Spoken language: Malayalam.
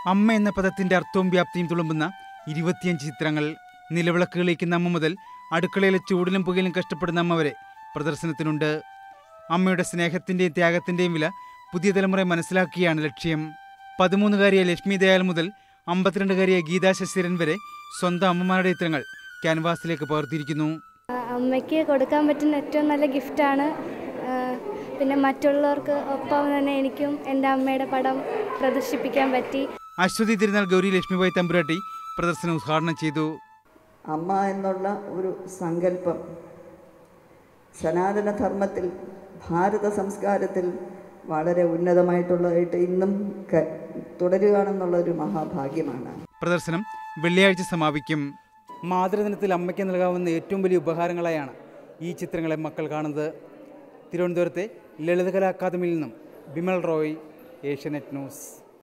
അമ്മ എന്ന പദത്തിന്റെ അർത്ഥവും വ്യാപ്തിയും തുളുമ്പുന്ന ഇരുപത്തിയഞ്ച് ചിത്രങ്ങൾ നിലവിളക്കുകളിലേക്കുന്ന അമ്മ മുതൽ അടുക്കളയിലെ ചൂടിലും പുകയിലും കഷ്ടപ്പെടുന്ന അമ്മ വരെ പ്രദർശനത്തിനുണ്ട് അമ്മയുടെ സ്നേഹത്തിന്റെയും ത്യാഗത്തിന്റെയും വില പുതിയ തലമുറ മനസ്സിലാക്കുകയാണ് ലക്ഷ്യം പതിമൂന്നുകാരിയെ ലക്ഷ്മി ദയാൽ മുതൽ അമ്പത്തിരണ്ടുകാരിയെ ഗീതാ ശശിധരൻ വരെ സ്വന്തം അമ്മമാരുടെ ചിത്രങ്ങൾ ക്യാൻവാസിലേക്ക് പകർത്തിയിരിക്കുന്നു ആ, അമ്മയ്ക്ക് കൊടുക്കാൻ പറ്റുന്ന ഏറ്റവും നല്ല ഗിഫ്റ്റാണ് ആ, പിന്നെ മറ്റുള്ളവർക്ക് ഒപ്പം തന്നെ എനിക്കും എൻ്റെ അമ്മയുടെ പടം പ്രദർശിപ്പിക്കാൻ പറ്റി അശ്വതി തിരുനാൾ ഗൗരി ലക്ഷ്മിബായി തമ്പുരാട്ടി പ്രദർശനം ഉദ്ഘാടനം ചെയ്തു അമ്മ എന്നുള്ള ഒരു സങ്കല്പം സനാതനധർമ്മത്തിൽ ഭാരത സംസ്കാരത്തിൽ വളരെ ഉന്നതമായിട്ടുള്ളതായിട്ട് ഇന്നും ക- തുടരുകയാണെന്നുള്ളൊരു മഹാഭാഗ്യമാണ് പ്രദർശനം വെള്ളിയാഴ്ച സമാപിക്കും മാതൃദിനത്തിൽ അമ്മയ്ക്ക് നൽകാവുന്ന ഏറ്റവും വലിയ ഉപഹാരങ്ങളായാണ് ഈ ചിത്രങ്ങളെ മക്കൾ കാണുന്നത് തിരുവനന്തപുരത്തെ ലളിതകലാ അക്കാദമിയിൽ നിന്നും ബിമൽ റോയ് ഏഷ്യനെറ്റ് ന്യൂസ്